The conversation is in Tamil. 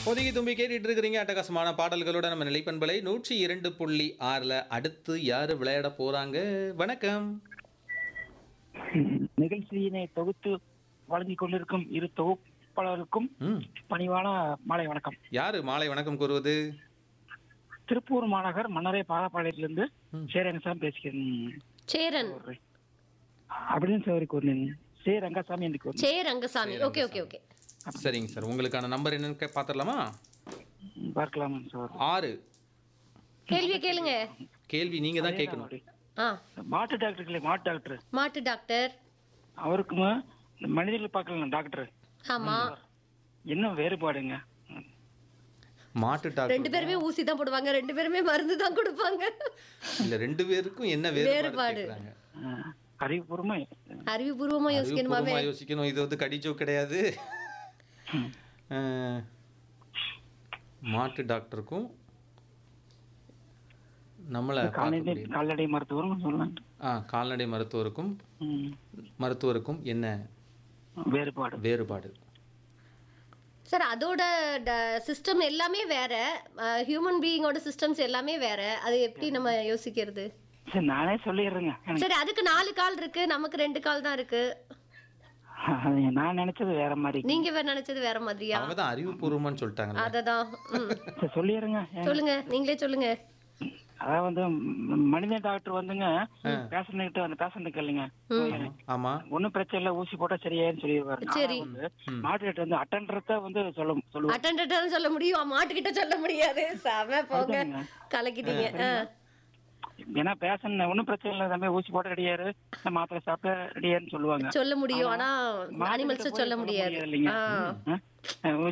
ஒதுங்கி தும்பி கேட்டுட்டு இருக்கிறீங்க அட்டகாசமான பாடல்களோட நம்ம நிலைப்பண்பலை நூற்றி இரண்டு புள்ளி ஆறுல அடுத்து யாரு விளையாட போறாங்க வணக்கம் நிகழ்ச்சியினை தொகுத்து வழங்கிக் கொண்டிருக்கும் இரு தொகுப்பாளருக்கும் ம் பணிவான மாலை வணக்கம் யாரு மாலை வணக்கம் கூறுவது திருப்பூர் மாநகர் மன்னரை பாலப்பாளையத்திலிருந்து ம். சேரங்கசாமி பேசுகிறேன் சேரன் அப்படின்னு சரி கூறினேன் சே ரங்கசாமி என்று கூறினேன் சே ரங்கசாமி ஓகே ஓகே ஓகே சரிங்க சார் உங்களுக்கான நம்பர் என்னன்னு கே- பார்த்துடலாமா பார்க்கலாம் சார் ஆறு கேள்வியை கேளுங்க கேள்வி நீங்க தான் கேட்கணும் ஆ மாட்டு டாக்டர் இல்லையா மாட்டு டாக்டர் மாட்டு டாக்டர் அவருக்குமா இந்த மனிதர்கள் பார்க்கலாம் டாக்டர் ஆமா என்ன வேறுபாடுங்க மாட்டு ரெண்டு டாக்டர் பேருமே ஊசி தான் போடுவாங்க ரெண்டு பேருமே மருந்து தான் கொடுப்பாங்க இல்ல ரெண்டு பேருக்கும் என்ன வேறுபாடு. வேறுபாடு கேக்குறாங்க? அஹ், அறிவுபூர்வமா அறிவுபூர்வமா யோசிக்கணுமாமே அறிவுபூர்வமா யோசிக்கணும் இது வந்து கடிச்சோ கிடையாது அஹ், மாட்டு டாக்டருக்கும் நம்மளை கால்நடை பார்க்கக்கூடிய- கால்நடை மருத்துவரும் சொல்லலாம் ஆ கால்நடை மருத்துவருக்கும் ம், மருத்துவருக்கும் என்ன வேறுபாடு வேறுபாடு சார் அதோட சிஸ்டம் எல்லாமே வேற ஹியூமன் பீயிங்கோட சிஸ்டம்ஸ் எல்லாமே வேற அது எப்படி நம்ம யோசிக்கிறது சரி நானே சொல்லிடுறேங்க எனக்கு சரி அதுக்கு நாலு கால் இருக்கு நமக்கு ரெண்டு கால் தான் இருக்கு அது நான் நினைச்சது வேற மாதிரி நீங்க வேற நினைச்சது வேற மாதிரியா அவங்க தான் அறிவுபூர்வமான்னு சொல்லிட்டாங்க அததான் ம். சரி, சொல்லிடுறேங்க சொல்லுங்க நீங்களே சொல்லுங்க அதாவது வந்து ம், மனித டாக்டர் வந்துங்க பேஷண்ட் கிட்ட அந்த பேஷண்ட் இல்லைங்க ஆமா ஒண்ணும் பிரச்சனை இல்ல ஊசி போட்டா சரியாயின்னு சொல்லிடுவாரு சரி. ஆனா வந்து மாட்டு டாக்டர் வந்து அட்டன்றத வந்து சொல்ல சொல்லுவாங்க அட்டன்டர் சொல்ல முடியும் மாட்டுக்கிட்ட சொல்ல முடியாது செம போங்க அதுதாங்க. கலக்கிட்டீங்க ஆ. ஏன்னா பேஷண்ட் ஒண்ணும் பிரச்சனை இல்ல தம்பி ஊசி போட்டா ரெடியாரு இந்த மாத்திரை சாப்பிட்டா ரெடியாருன்னு சொல்லுவாங்க சொல்ல முடியும் ஆனா மாட்டுக்கிட்ட அனிமல்ஸ் போய் சொல்ல முடியாது இல்லைங்க ஆ. ஆ?